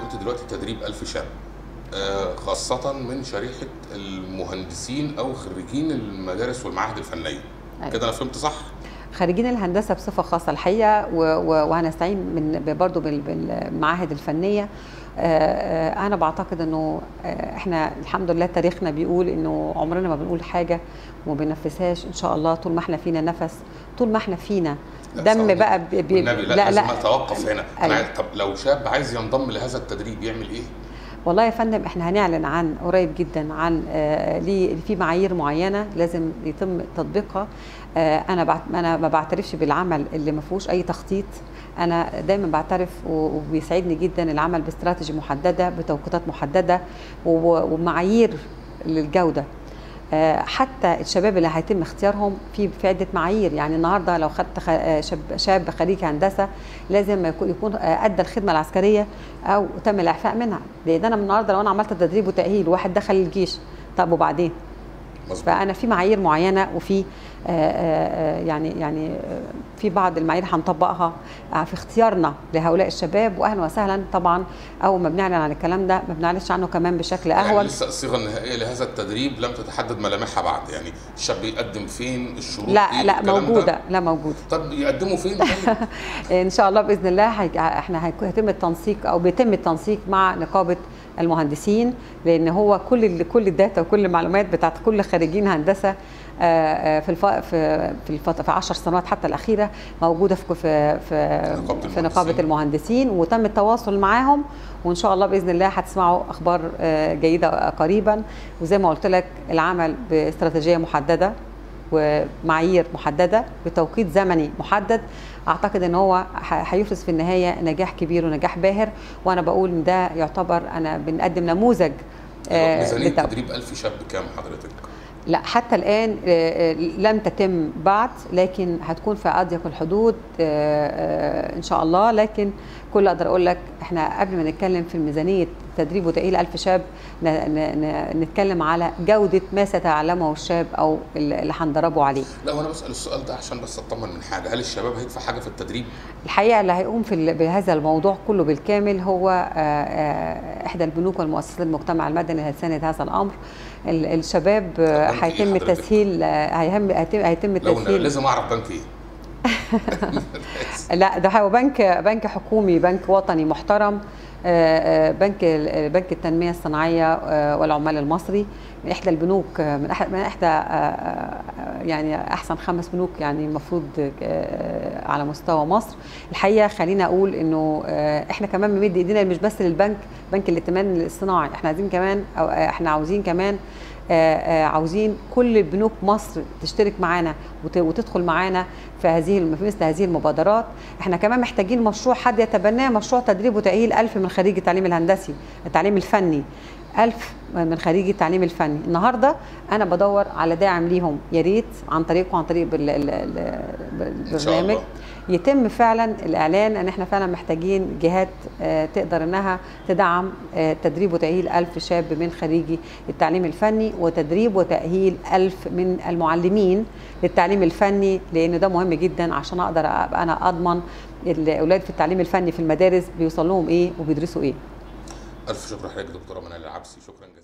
قلت دلوقتي تدريب ألف شاب آه، خاصة من شريحة المهندسين أو خريجين المدارس والمعاهد الفنية أيوة. كده أنا فهمت صح؟ خريجين الهندسه بصفه خاصه الحقيقه و- و- وهنستعين من برضه بالمعاهد الفنيه آه، آه، انا بعتقد انه آه، احنا الحمد لله تاريخنا بيقول انه عمرنا ما بنقول حاجه وما بننفذهاش ان شاء الله طول ما احنا فينا نفس طول ما احنا فينا لا، دم ثواني. بقى بي بي والنبي لا, لازم أتوقف هنا أنا أيوة. عايز- طب لو شاب عايز ينضم لهذا التدريب يعمل إيه؟ والله يا فندم احنا هنعلن عن قريب جدا عن آه، ليه في معايير معينه لازم يتم تطبيقها آه، انا بعت انا ما بعترفش بالعمل اللي ما فيهوش اي تخطيط انا دايما بعترف و- وبيسعدني جدا العمل باستراتيجي محدده بتوقيتات محدده و- ومعايير للجوده آه، حتى الشباب اللي هيتم اختيارهم في في عده معايير يعني النهارده لو خدت خ- آه، شاب شاب خريج هندسه لازم يكون يكون آه، ادى الخدمه العسكريه او تم الاعفاء منها لان انا النهارده لو انا عملت تدريب وتاهيل واحد دخل الجيش طب وبعدين مظبوط فانا في معايير معينه وفي آه، آه، آه، يعني يعني آه، في بعض المعايير هنطبقها آه، في اختيارنا لهؤلاء الشباب واهلا وسهلا طبعا اول ما بنعلن عن الكلام ده ما بنعلنش عنه كمان بشكل يعني اهون لسه الصيغة النهائية لهذا التدريب لم تتحدد ملامحها بعد يعني الشاب يقدم فين الشروط لا إيه لا الكلام ده؟ موجوده لا موجوده طب يقدموا فين طيب؟ ان شاء الله باذن الله هي- احنا هيكون- هيتم التنسيق او بيتم التنسيق مع نقابه المهندسين لان هو كل ال- كل الداتا وكل المعلومات بتاعت كل خريجين هندسه آه، آه، في الف... في في الفت... في 10 سنوات حتى الاخيره موجوده في في في, نقابة في نقابه المهندسين. المهندسين وتم التواصل معاهم وان شاء الله باذن الله هتسمعوا اخبار آه، جيده قريبا وزي ما قلت لك العمل باستراتيجيه محدده ومعايير محدده بتوقيت زمني محدد اعتقد ان هو ه- هيفرز في النهايه نجاح كبير ونجاح باهر وانا بقول ان ده يعتبر انا بنقدم نموذج آه، ميزانية للدولة. تدريب ألف شاب كام حضرتك؟ لا حتى الان آه، آه، لم تتم بعد لكن هتكون في اضيق الحدود آه، آه، ان شاء الله لكن كل اقدر اقول لك احنا قبل ما نتكلم في ميزانيه تدريب وتاهيل ألف شاب ن- ن- ن- نتكلم على جوده ما سيتعلمه الشاب او اللي هندربه عليه لا وانا بسال السؤال ده عشان بس اطمن من حاجه هل الشباب هيدفع حاجه في التدريب الحقيقه اللي هيقوم في ال- بهذا الموضوع كله بالكامل هو آه، آه، احدى البنوك والمؤسسات المجتمع المدني اللي هتساند هذا الامر ال- الشباب آه، طب بنك إيه هيتم حضرتك؟ التسهيل آه، هيهم هيتم هيتم لو أنا التسهيل لازم اعرف بنك ايه لا ده هو بنك بنك حكومي بنك وطني محترم آه، آه، بنك ال- بنك التنميه الصناعيه آه، والعمال المصري من احدى البنوك آه، من احد من احدى آه، آه، يعني احسن خمس بنوك يعني المفروض آه، على مستوى مصر الحقيقه خلينا اقول انه آه، احنا كمان بنمد ايدينا مش بس للبنك بنك الائتمان الصناعي احنا عايزين كمان أو آه، احنا عاوزين كمان آه، آه، عاوزين كل بنوك مصر تشترك معانا وت- وتدخل معانا في هذه الم- في مثل هذه المبادرات احنا كمان محتاجين مشروع حد يتبناه مشروع تدريب وتأهيل ألف من خريج التعليم الهندسي التعليم الفني ألف من خريجي التعليم الفني النهارده انا بدور على داعم ليهم يا ريت عن طريقه عن طريق بال- ال- ال- إن شاء البرنامج الله. يتم فعلا الاعلان ان احنا فعلا محتاجين جهات آه، تقدر انها تدعم آه، تدريب وتاهيل ألف شاب من خريجي التعليم الفني وتدريب وتاهيل ألف من المعلمين للتعليم الفني لان ده مهم جدا عشان اقدر ابقى انا اضمن الاولاد في التعليم الفني في المدارس بيوصل لهم ايه وبيدرسوا ايه الف شكر لحضرتك دكتوره منال العبسي شكرا جزيلا